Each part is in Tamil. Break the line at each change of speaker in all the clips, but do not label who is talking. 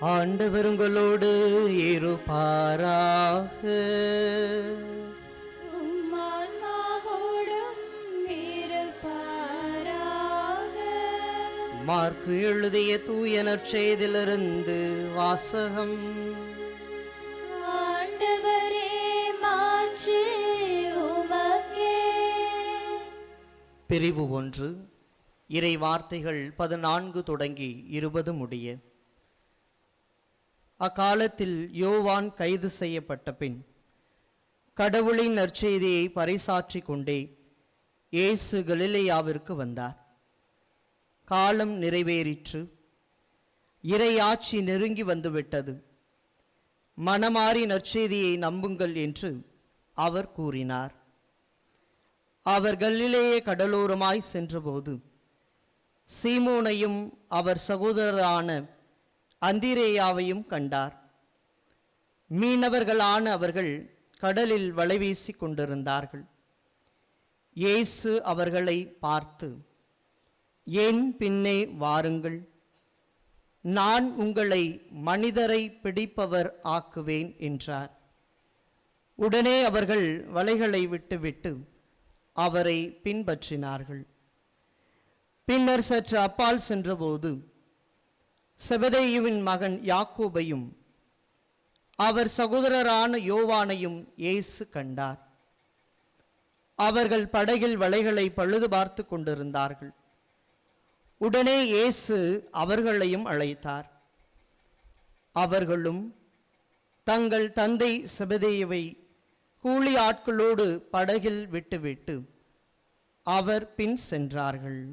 ஆண்டவர் உங்களோடு இருப்பாராக
உம்மான்மாவோடும் இருப்பாராக.
மார்க்கு எழுதிய தூய நற்செய்திலிருந்து வாசகம்
ஆண்டவரே மாட்சி உமக்கே.
பிரிவு ஒன்று இறை வார்த்தைகள் பதினான்கு தொடங்கி இருபது முடிய அக்காலத்தில் யோவான் கைது செய்யப்பட்ட பின் கடவுளின் நற்செய்தியை பறைசாற்றிக் கொண்டே இயேசு கலிலேயாவிற்கு வந்தார் காலம் நிறைவேறிற்று இறையாட்சி நெருங்கி வந்துவிட்டது மனமாறி நற்செய்தியை நம்புங்கள் என்று அவர் கூறினார் அவர் கலிலேயே கடலோரமாய் சென்றபோது சீமோனையும் அவர் சகோதரரான அந்திரேயாவையும் கண்டார் மீனவர்களான அவர்கள் கடலில் வலைவீசிக் கொண்டிருந்தார்கள் இயேசு அவர்களை பார்த்து என் பின்னே வாருங்கள் நான் உங்களை மனிதரை பிடிப்பவர் ஆக்குவேன் என்றார் உடனே அவர்கள் வலைகளை விட்டுவிட்டு அவரை பின்பற்றினார்கள் பின்னர் சற்று அப்பால் சென்றபோது செபதேயுவின் மகன் யாக்கோபையும் அவர் சகோதரரான யோவானையும் இயேசு கண்டார் அவர்கள் படகில் வலைகளை பழுது பார்த்து கொண்டிருந்தார்கள் உடனே இயேசு அவர்களையும் அழைத்தார் அவர்களும் தங்கள் தந்தை செபதேயுவை கூலி ஆட்களோடு படகில் விட்டுவிட்டு அவர் பின் சென்றார்கள்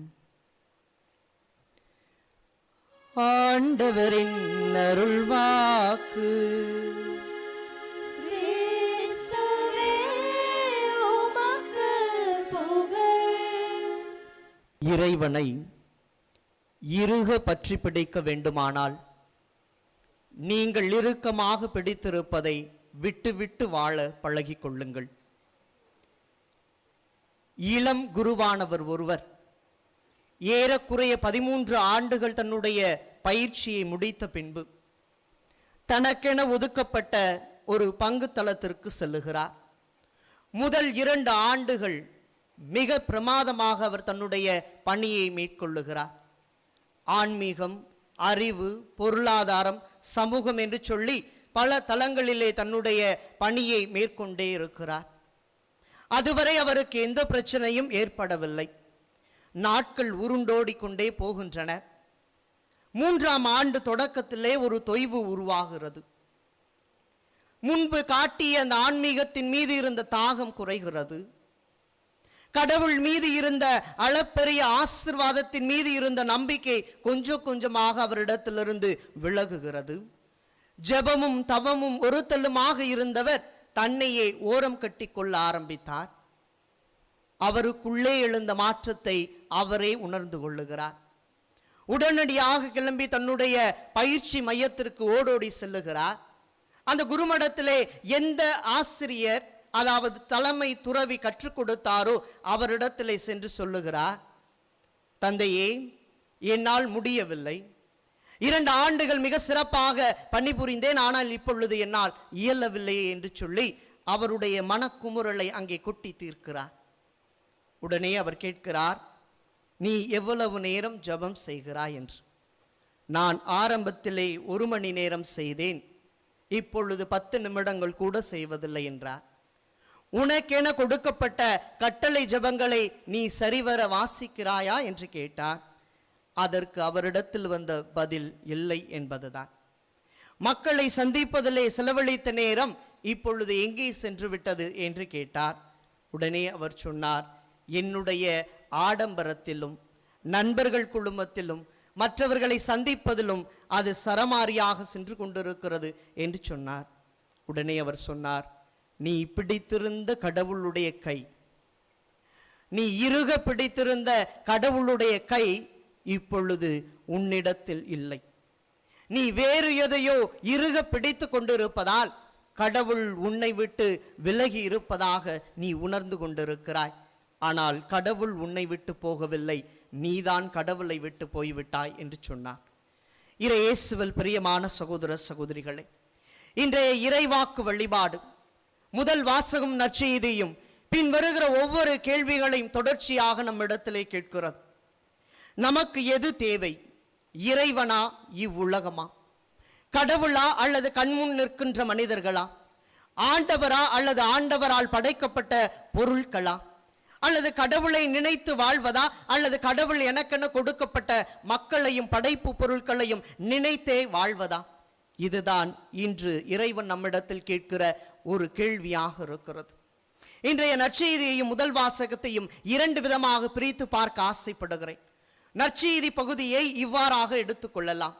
ஆண்டவரின் அருள்வாக்கு
கிறிஸ்துவே உமக்கு புகழ்.
இறைவனை இறுக பற்றி பிடிக்க வேண்டுமானால் நீங்கள் இறுக்கமாக பிடித்திருப்பதை விட்டு விட்டு வாழ பழகிக் கொள்ளுங்கள் இளம் குருவானவர் ஒருவர் ஏறக்குறைய பதிமூன்று ஆண்டுகள் தன்னுடைய பயிற்சியை முடித்த பின்பு தனக்கென ஒதுக்கப்பட்ட ஒரு பங்கு தளத்திற்கு செல்லுகிறார் முதல் இரண்டு ஆண்டுகள் மிக பிரமாதமாக அவர் தன்னுடைய பணியை மேற்கொள்ளுகிறார் ஆன்மீகம் அறிவு பொருளாதாரம் சமூகம் என்று சொல்லி பல தளங்களிலே தன்னுடைய பணியை மேற்கொண்டே இருக்கிறார் அதுவரை அவருக்கு எந்த பிரச்சனையும் ஏற்படவில்லை நாட்கள் உருண்டோடிக் கொண்டே போகின்றன மூன்றாம் ஆண்டு தொடக்கத்திலே ஒரு தொய்வு உருவாகிறது முன்பு காட்டிய அந்த ஆன்மீகத்தின் மீது இருந்த தாகம் குறைகிறது கடவுள் மீது இருந்த அளப்பெரிய ஆசிர்வாதத்தின் மீது இருந்த நம்பிக்கை கொஞ்சம் கொஞ்சமாக அவரிடத்திலிருந்து விலகுகிறது ஜெபமும் தவமும் ஒருத்தலுமாக இருந்தவர் தன்னையே ஓரம் கட்டிக்கொள்ள ஆரம்பித்தார் அவருக்குள்ளே எழுந்த மாற்றத்தை அவரே உணர்ந்து கொள்ளுகிறார் உடனடியாக கிளம்பி தன்னுடைய பயிற்சி மையத்திற்கு ஓடோடி செல்லுகிறார் அந்த குருமடத்திலே எந்த ஆசிரியர் அதாவது தலைமை துறவி கற்றுக் கொடுத்தாரோ அவரிடத்திலே சென்று சொல்லுகிறார் தந்தையே என்னால் முடியவில்லை இரண்டு ஆண்டுகள் மிக சிறப்பாக பணிபுரிந்தேன் ஆனால் இப்பொழுது என்னால் இயலவில்லையே என்று சொல்லி அவருடைய மனக்குமுறலை அங்கே கொட்டி தீர்க்கிறார் உடனே அவர் கேட்கிறார் நீ எவ்வளவு நேரம் ஜெபம் செய்கிறாய் என்று நான் ஆரம்பத்திலே ஒரு மணி நேரம் செய்தேன் இப்பொழுது பத்து நிமிடங்கள் கூட செய்வதில்லை என்றார் உனக்கென கொடுக்கப்பட்ட கட்டளை ஜெபங்களை நீ சரிவர வாசிக்கிறாயா என்று கேட்டார் அதற்கு அவரிடத்தில் வந்த பதில் இல்லை என்பதுதான் மக்களை சந்திப்பதிலே செலவழித்த நேரம் இப்பொழுது எங்கே சென்று விட்டது என்று கேட்டார் உடனே அவர் சொன்னார் என்னுடைய ஆடம்பரத்திலும் நண்பர்கள் குழுமத்திலும் மற்றவர்களை சந்திப்பதிலும் அது சரமாரியாக சென்று கொண்டிருக்கிறது என்று சொன்னார் உடனே அவர் சொன்னார் நீ பிடித்திருந்த கடவுளுடைய கை நீ இறுக பிடித்திருந்த கடவுளுடைய கை இப்பொழுது உன்னிடத்தில் இல்லை நீ வேறு எதையோ இறுக பிடித்து கொண்டிருப்பதால் கடவுள் உன்னை விட்டு விலகி இருப்பதாக நீ உணர்ந்து கொண்டிருக்கிறாய் ஆனால் கடவுள் உன்னை விட்டு போகவில்லை நீதான் கடவுளை விட்டு போய்விட்டாய் என்று சொன்னார் இறையேசுவல் பிரியமான சகோதர சகோதரிகளே இன்றைய இறைவாக்கு வழிபாடு முதல் வாசகம் நற்செய்தியும் பின் வருகிற ஒவ்வொரு கேள்விகளையும் தொடர்ச்சியாக நம்மிடத்திலே கேட்கிறது நமக்கு எது தேவை இறைவனா இவ்வுலகமா கடவுளா அல்லது கண்முன் நிற்கின்ற மனிதர்களா ஆண்டவரா அல்லது ஆண்டவரால் படைக்கப்பட்ட பொருட்களா அல்லது கடவுளை நினைத்து வாழ்வதா அல்லது கடவுள் எனக்கென கொடுக்கப்பட்ட மக்களையும் படைப்பு பொருட்களையும் நினைத்தே வாழ்வதா இதுதான் இன்று இறைவன் நம்மிடத்தில் கேட்கிற ஒரு கேள்வியாக இருக்கிறது இன்றைய நற்செய்தியையும் முதல் வாசகத்தையும் இரண்டு விதமாக பிரித்து பார்க்க ஆசைப்படுகிறேன் நற்செய்தி பகுதியை இவ்வாறாக எடுத்துக்கொள்ளலாம்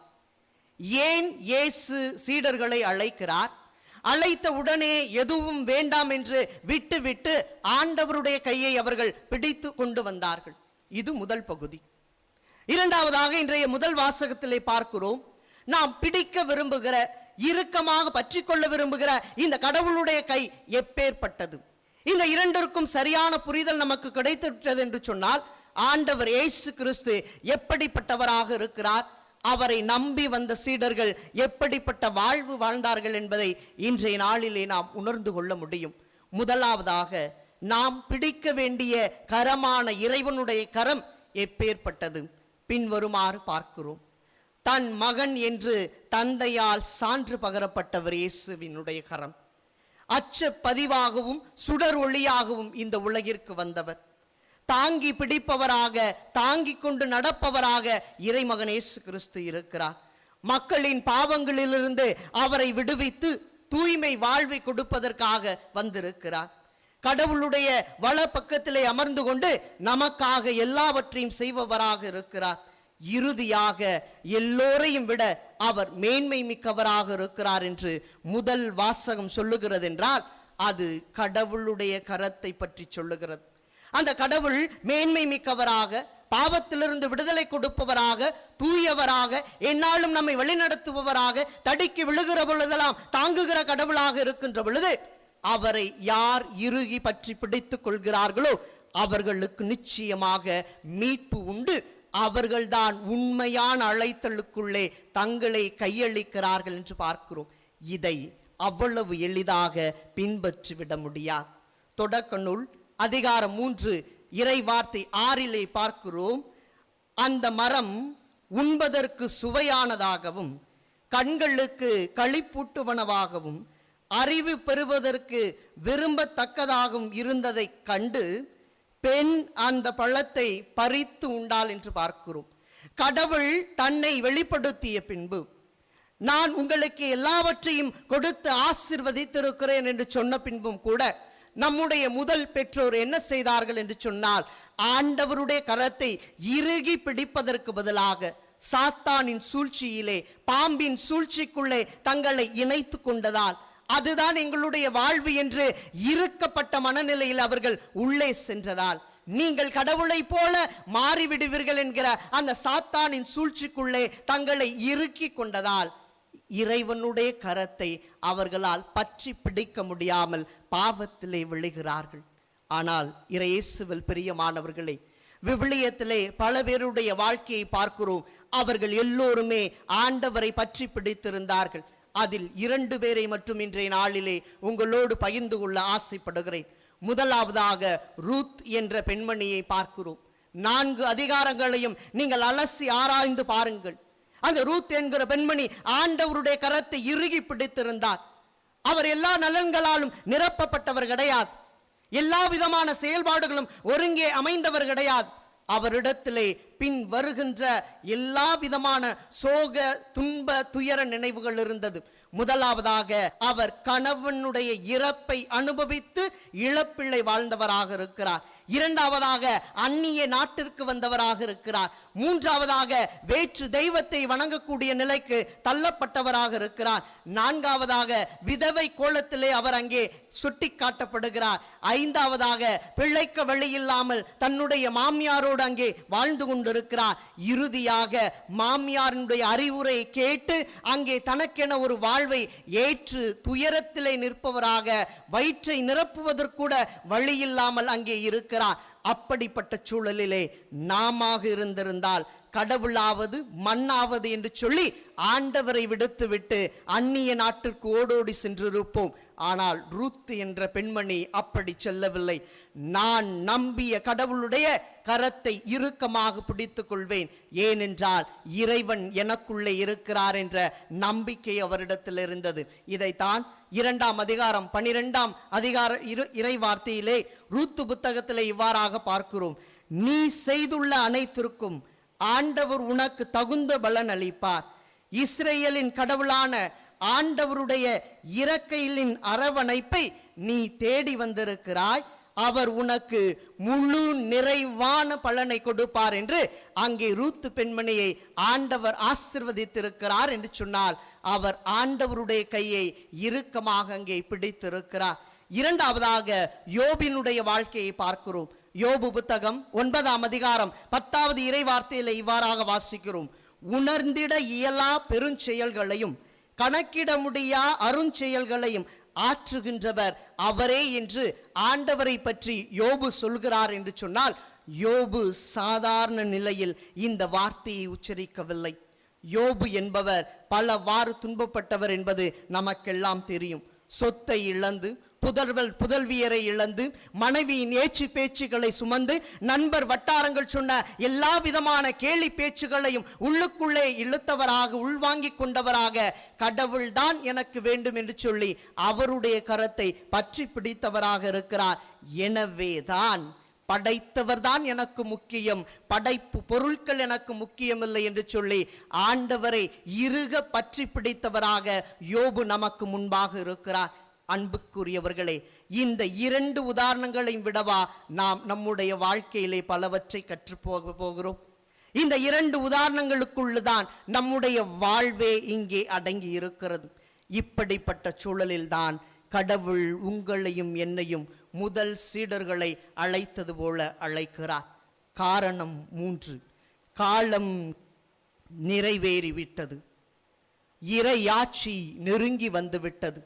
ஏன் இயேசு சீடர்களை அழைக்கிறார் அழைத்த உடனே எதுவும் வேண்டாம் என்று விட்டு விட்டு ஆண்டவருடைய கையை அவர்கள் பிடித்து கொண்டு வந்தார்கள் இது முதல் பகுதி இரண்டாவதாக இன்றைய முதல் வாசகத்திலே பார்க்கிறோம் நாம் பிடிக்க விரும்புகிற இறுக்கமாக பற்றிக்கொள்ள விரும்புகிற இந்த கடவுளுடைய கை எப்பேற்பட்டது இந்த இரண்டிற்கும் சரியான புரிதல் நமக்கு கிடைத்துவிட்டது என்று சொன்னால் ஆண்டவர் இயேசு கிறிஸ்து எப்படிப்பட்டவராக இருக்கிறார் அவரை நம்பி வந்த சீடர்கள் எப்படிப்பட்ட வாழ்வு வாழ்ந்தார்கள் என்பதை இன்றைய நாளிலே நாம் உணர்ந்து கொள்ள முடியும் முதலாவதாக நாம் பிடிக்க வேண்டிய கரமான இறைவனுடைய கரம் எப்பேற்பட்டது பின்வருமாறு பார்க்கிறோம் தன் மகன் என்று தந்தையால் சான்று பகரப்பட்டவர் இயேசுவினுடைய கரம் அச்ச பதிவாகவும் சுடர் ஒளியாகவும் இந்த உலகிற்கு வந்தவர் தாங்கி பிடிப்பவராக தாங்கிக் கொண்டு நடப்பவராக இறைமகன் இயேசு கிறிஸ்து இருக்கிறார் மக்களின் பாவங்களிலிருந்து அவரை விடுவித்து தூய்மை வாழ்வை கொடுப்பதற்காக வந்திருக்கிறார் கடவுளுடைய வள பக்கத்திலே அமர்ந்து கொண்டு நமக்காக எல்லாவற்றையும் செய்பவராக இருக்கிறார் இறுதியாக எல்லோரையும் விட அவர் மேன்மை மிக்கவராக இருக்கிறார் என்று முதல் வாசகம் சொல்லுகிறது என்றால் அது கடவுளுடைய கரத்தை பற்றி சொல்லுகிறது அந்த கடவுள் மேன்மை மிக்கவராக பாவத்திலிருந்து விடுதலை கொடுப்பவராக தூயவராக எந்நாளும் நம்மை வழிநடத்துபவராக தடுக்கி விழுகிற பொழுதெல்லாம் தாங்குகிற கடவுளாக இருக்கின்ற பொழுது அவரை யார் இறுகி பற்றி பிடித்துக் கொள்கிறார்களோ அவர்களுக்கு நிச்சயமாக மீட்பு உண்டு அவர்கள்தான் உண்மையான அழைத்தலுக்குள்ளே தங்களை கையளிக்கிறார்கள் என்று பார்க்கிறோம் இதை அவ்வளவு எளிதாக பின்பற்றிவிட முடியாது தொடக்க நூல் அதிகாரம் மூன்று இறை வார்த்தை ஆறிலே பார்க்கிறோம் அந்த மரம் உண்பதற்கு சுவையானதாகவும் கண்களுக்கு களிப்பூட்டுவனவாகவும் அறிவு பெறுவதற்கு விரும்பத்தக்கதாகவும் இருந்ததைக் கண்டு பெண் அந்த பழத்தை பறித்து உண்டாள் என்று பார்க்கிறோம் கடவுள் தன்னை வெளிப்படுத்திய பின்பு நான் உங்களுக்கு எல்லாவற்றையும் கொடுத்து ஆசிர்வதித்திருக்கிறேன் என்று சொன்ன பின்பும் கூட நம்முடைய முதல் பெற்றோர் என்ன செய்தார்கள் என்று சொன்னால் ஆண்டவருடைய கரத்தை இறுகி பிடிப்பதற்கு பதிலாக சாத்தானின் சூழ்ச்சியிலே பாம்பின் சூழ்ச்சிக்குள்ளே தங்களை இணைத்து கொண்டதால் அதுதான் எங்களுடைய வாழ்வு என்று இறுக்கப்பட்ட மனநிலையில் அவர்கள் உள்ளே சென்றதால் நீங்கள் கடவுளைப் போல மாறிவிடுவீர்கள் என்கிற அந்த சாத்தானின் சூழ்ச்சிக்குள்ளே தங்களை இறுக்கி கொண்டதால் இறைவனுடைய கரத்தை அவர்களால் பற்றி பிடிக்க முடியாமல் பாவத்திலே விழுகிறார்கள் ஆனால் இறையேசுவில் பிரியமானவர்களே விவிலியத்திலே பல பேருடைய வாழ்க்கையை பார்க்கிறோம் அவர்கள் எல்லோருமே ஆண்டவரை பற்றி பிடித்திருந்தார்கள் அதில் இரண்டு பேரை மட்டும் இன்றைய நாளிலே உங்களோடு பகிர்ந்து கொள்ள ஆசைப்படுகிறேன் முதலாவதாக ரூத் என்ற பெண்மணியை பார்க்கிறோம் நான்கு அதிகாரங்களையும் நீங்கள் அலசி ஆராய்ந்து பாருங்கள் அந்த ரூத் என்கிற பெண்மணி ஆண்டவருடைய கரத்தை இறுகி பிடித்திருந்தார் அவர் எல்லா நலன்களாலும் நிரப்பப்பட்டவர் கிடையாது எல்லா விதமான செயல்பாடுகளும் ஒருங்கே அமைந்தவர் கிடையாது அவரிடத்திலே பின் வருகின்ற எல்லா விதமான சோக துன்ப துயர நினைவுகள் இருந்தது முதலாவதாக அவர் கணவனுடைய இறப்பை அனுபவித்து இழப்பிள்ளை வாழ்ந்தவராக இருக்கிறார் இரண்டாவதாக அந்நிய நாட்டிற்கு வந்தவராக இருக்கிறார் மூன்றாவதாக வேற்று தெய்வத்தை வணங்கக்கூடிய நிலைக்கு தள்ளப்பட்டவராக இருக்கிறார் நான்காவதாக விதவை கோலத்திலே அவர் அங்கே சுட்டி காட்டப்படுகிறார் ஐந்தாவதாக பிள்ளைக்க வழி இல்லாமல் தன்னுடைய மாமியாரோடு அங்கே வாழ்ந்து கொண்டிருக்கிறார் இறுதியாக மாமியாரினுடைய அறிவுரை கேட்டு அங்கே தனக்கென ஒரு வாழ்வை ஏற்று துயரத்திலே நிற்பவராக வயிற்றை நிரப்புவதற்கூட வழி இல்லாமல் அங்கே இருக்கிறார் அப்படிப்பட்ட சூழலிலே நாமாக இருந்திருந்தால் கடவுளாவது மண்ணாவது என்று சொல்லி ஆண்டவரை விடுத்துவிட்டு அந்நிய நாட்டிற்கு ஓடோடி சென்றிருப்போம் ஆனால் ரூத் என்ற பெண்மணி அப்படி செல்லவில்லை நான் நம்பிய கடவுளுடைய கரத்தை இறுக்கமாக பிடித்துக் கொள்வேன் ஏனென்றால் இறைவன் எனக்குள்ளே இருக்கிறார் என்ற நம்பிக்கை அவரிடத்தில் இருந்தது இதைத்தான் இரண்டாம் அதிகாரம் பனிரெண்டாம் அதிகார இரு இறை வார்த்தையிலே ரூத்து புத்தகத்திலே இவ்வாறாக பார்க்கிறோம் நீ செய்துள்ள அனைத்திற்கும் ஆண்டவர் உனக்கு தகுந்த பலன் அளிப்பார் இஸ்ரேலின் கடவுளான ஆண்டவருடைய இறக்கையிலின் அரவணைப்பை நீ தேடி வந்திருக்கிறாய் அவர் உனக்கு முழு நிறைவான பலனை கொடுப்பார் என்று அங்கே ரூத்து பெண்மணியை ஆண்டவர் ஆசிர்வதித்திருக்கிறார் என்று சொன்னால் அவர் ஆண்டவருடைய கையை இறுக்கமாக அங்கே பிடித்திருக்கிறார் இரண்டாவதாக யோபினுடைய வாழ்க்கையை பார்க்கிறோம் யோபு புத்தகம் ஒன்பதாம் அதிகாரம் பத்தாவது இறை வார்த்தையில இவ்வாறாக வாசிக்கிறோம் உணர்ந்திட இயலா பெருஞ்செயல்களையும் கணக்கிட முடியா அருஞ்செயல்களையும் ஆற்றுகின்றவர் அவரே என்று ஆண்டவரை பற்றி யோபு சொல்கிறார் என்று சொன்னால் யோபு சாதாரண நிலையில் இந்த வார்த்தையை உச்சரிக்கவில்லை யோபு என்பவர் பலவாறு துன்பப்பட்டவர் என்பது நமக்கெல்லாம் தெரியும் சொத்தை இழந்து புதல்வல் புதல்வியரை இழந்து மனைவியின் ஏச்சு பேச்சுகளை சுமந்து நண்பர் வட்டாரங்கள் சொன்ன எல்லா விதமான கேலி பேச்சுகளையும் உள்ளுக்குள்ளே இழுத்தவராக உள்வாங்கிக் கொண்டவராக கடவுள்தான் எனக்கு வேண்டும் என்று சொல்லி அவருடைய கரத்தை பற்றி பிடித்தவராக இருக்கிறார் எனவேதான் படைத்தவர்தான் எனக்கு முக்கியம் படைப்பு பொருட்கள் எனக்கு முக்கியமில்லை என்று சொல்லி ஆண்டவரை இறுக பற்றி பிடித்தவராக யோபு நமக்கு முன்பாக இருக்கிறார் அன்புக்குரியவர்களே இந்த இரண்டு உதாரணங்களையும் விடவா நாம் நம்முடைய வாழ்க்கையிலே பலவற்றை கற்றுப்போக போகிறோம் இந்த இரண்டு உதாரணங்களுக்குள்ளுதான் நம்முடைய வாழ்வே இங்கே அடங்கி இருக்கிறது இப்படிப்பட்ட சூழலில்தான் கடவுள் உங்களையும் என்னையும் முதல் சீடர்களை அழைத்தது போல அழைக்கிறார் காரணம் மூன்று காலம் நிறைவேறிவிட்டது இறையாட்சி நெருங்கி வந்துவிட்டது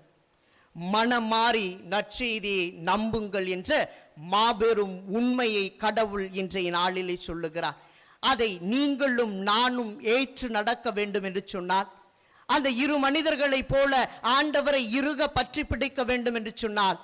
மனம் மாறி நற்செய்தியை நம்புங்கள் என்ற மாபெரும் உண்மையை கடவுள் இன்றைய நாளிலே சொல்லுகிறார் அதை நீங்களும் நானும் ஏற்று நடக்க வேண்டும் என்று சொன்னார் அந்த இரு மனிதர்களைப் போல ஆண்டவரை இறுக பற்றி பிடிக்க வேண்டும் என்று சொன்னால்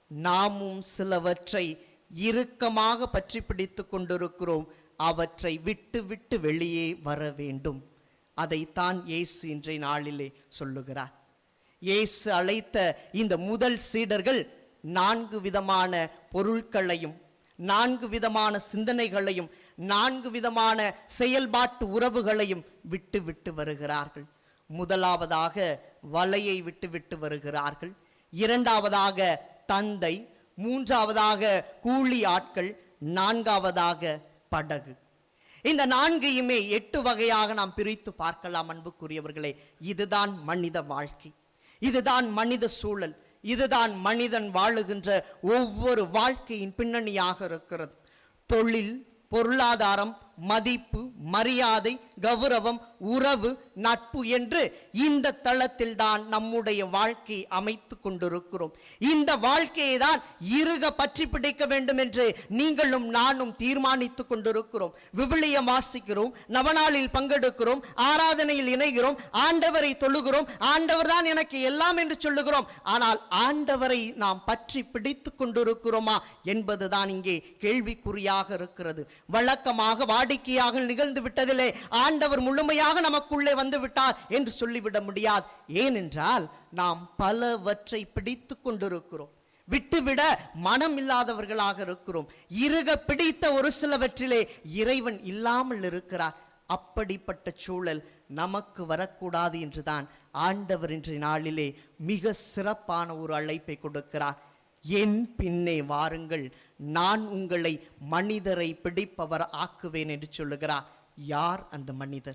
நாமும் சிலவற்றை இறுக்கமாக பற்றி பிடித்து கொண்டிருக்கிறோம் அவற்றை விட்டு விட்டு வெளியே வர வேண்டும் அதைத்தான் இயேசு இன்றைய நாளிலே சொல்லுகிறார் இயேசு அழைத்த இந்த முதல் சீடர்கள் நான்கு விதமான பொருட்களையும் நான்கு விதமான சிந்தனைகளையும் நான்கு விதமான செயல்பாட்டு உறவுகளையும் விட்டு விட்டு வருகிறார்கள் முதலாவதாக வலையை விட்டு விட்டு வருகிறார்கள் இரண்டாவதாக தந்தை மூன்றாவதாக கூலி ஆட்கள் நான்காவதாக படகு இந்த நான்கையுமே எட்டு வகையாக நாம் பிரித்து பார்க்கலாம் அன்புக்குரியவர்களே இதுதான் மனித வாழ்க்கை இதுதான் மனித சூழல் இதுதான் மனிதன் வாழுகின்ற ஒவ்வொரு வாழ்க்கையின் பின்னணியாக இருக்கிறது தொழில் பொருளாதாரம் மதிப்பு மரியாதை கௌரவம் உறவு நட்பு என்று இந்த தளத்தில் தான் நம்முடைய வாழ்க்கை அமைத்து கொண்டிருக்கிறோம் இந்த வாழ்க்கையை தான் இறுக பற்றி பிடிக்க வேண்டும் என்று நீங்களும் நானும் தீர்மானித்து கொண்டிருக்கிறோம் விவிலியம் வாசிக்கிறோம் நவநாளில் பங்கெடுக்கிறோம் ஆராதனையில் இணைகிறோம் ஆண்டவரை தொழுகிறோம் ஆண்டவர் தான் எனக்கு எல்லாம் என்று சொல்லுகிறோம் ஆனால் ஆண்டவரை நாம் பற்றி பிடித்து கொண்டிருக்கிறோமா என்பதுதான் இங்கே கேள்விக்குறியாக இருக்கிறது வழக்கமாக வாடிக்கையாக நிகழ்ந்து விட்டதிலே ஆண்டவர் முழுமையாக நமக்குள்ளே வந்து விட்டார் என்று சொல்லிவிட முடியாது ஏனென்றால் நாம் பலவற்றை பிடித்து கொண்டிருக்கிறோம் விட்டுவிட மனம் இல்லாதவர்களாக இருக்கிறோம் இறுக பிடித்த ஒரு சிலவற்றிலே இறைவன் இல்லாமல் இருக்கிறார் அப்படிப்பட்ட சூழல் நமக்கு வரக்கூடாது என்றுதான் ஆண்டவர் இன்றைய நாளிலே மிக சிறப்பான ஒரு அழைப்பை கொடுக்கிறார் என் பின்னே வாருங்கள் நான் உங்களை மனிதரை பிடிப்பவர் ஆக்குவேன் என்று சொல்லுகிறார் யார் அந்த மனிதர்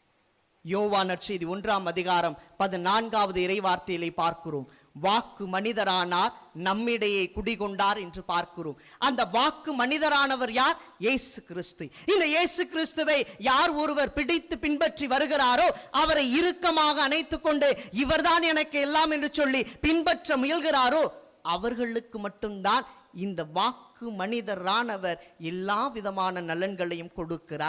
யோவான் நற்செய்தி ஒன்றாம் அதிகாரம் பதினான்காவது இறைவார்த்தையிலே பார்க்கிறோம் வாக்கு மனிதரானார் நம்மிடையே குடிகொண்டார் என்று பார்க்கிறோம் அந்த வாக்கு மனிதரானவர் யார் இயேசு கிறிஸ்து இந்த இயேசு கிறிஸ்துவை யார் ஒருவர் பிடித்து பின்பற்றி வருகிறாரோ அவரை இறுக்கமாக அணைத்துக் கொண்டு இவர்தான் எனக்கு எல்லாம் என்று சொல்லி பின்பற்ற முயல்கிறாரோ அவர்களுக்கு மட்டும்தான் இந்த வாக்கு மனிதரானவர் எல்லா விதமான நலன்களையும் கொடுக்கிறார்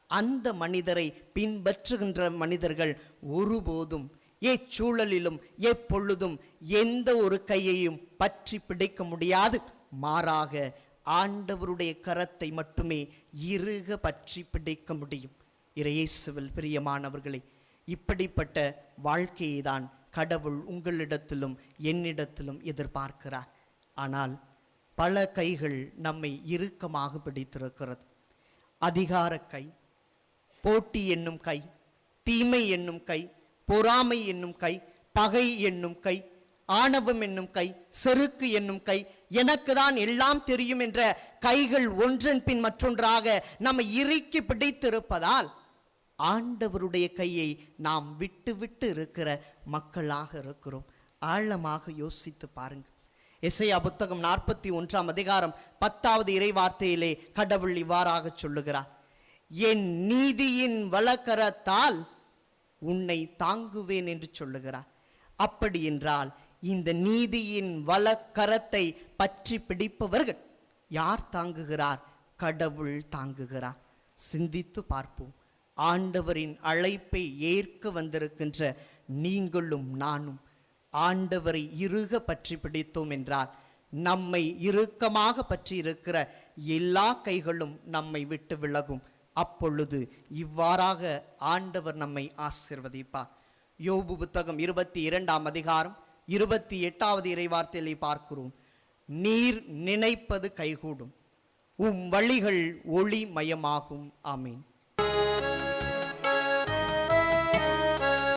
அந்த மனிதரை பின்பற்றுகின்ற மனிதர்கள் ஒருபோதும் எச்சூழலிலும் எப்பொழுதும் எந்த ஒரு கையையும் பற்றி பிடிக்க முடியாது மாறாக ஆண்டவருடைய கரத்தை மட்டுமே இறுக பற்றி பிடிக்க முடியும் இறையேசுவில் பிரியமானவர்களே இப்படிப்பட்ட வாழ்க்கையை தான் கடவுள் உங்களிடத்திலும் என்னிடத்திலும் எதிர்பார்க்கிறார் ஆனால் பல கைகள் நம்மை இறுக்கமாக பிடித்திருக்கிறது அதிகார கை போட்டி என்னும் கை தீமை என்னும் கை பொறாமை என்னும் கை பகை என்னும் கை ஆணவம் என்னும் கை செருக்கு என்னும் கை எனக்கு தான் எல்லாம் தெரியும் என்ற கைகள் ஒன்றன் பின் மற்றொன்றாக நம்மை இறுக்கி பிடித்திருப்பதால் ஆண்டவருடைய கையை நாம் விட்டு விட்டு இருக்கிற மக்களாக இருக்கிறோம் ஆழமாக யோசித்து பாருங்கள் எசையா புத்தகம் நாற்பத்தி ஒன்றாம் அதிகாரம் பத்தாவது இறைவார்த்தையிலே கடவுள் இவ்வாறாக சொல்லுகிறார் என் நீதியின் வழக்கரத்தால் உன்னை தாங்குவேன் என்று சொல்லுகிறார் அப்படி என்றால் இந்த நீதியின் வலக்கரத்தை பற்றி பிடிப்பவர்கள் யார் தாங்குகிறார் கடவுள் தாங்குகிறார் சிந்தித்து பார்ப்போம் ஆண்டவரின் அழைப்பை ஏற்க வந்திருக்கின்ற நீங்களும் நானும் ஆண்டவரை இறுக பற்றி பிடித்தோம் என்றால் நம்மை இறுக்கமாக பற்றி இருக்கிற எல்லா கைகளும் நம்மை விட்டு விலகும் அப்பொழுது இவ்வாறாக ஆண்டவர் நம்மை ஆசிர்வதிப்பார் யோபு புத்தகம் இருபத்தி இரண்டாம் அதிகாரம் இருபத்தி எட்டாவது இறைவார்த்தையிலே பார்க்கிறோம் நீர் நினைப்பது கைகூடும் உம் வழிகள் ஒளி மயமாகும் ஆமீன்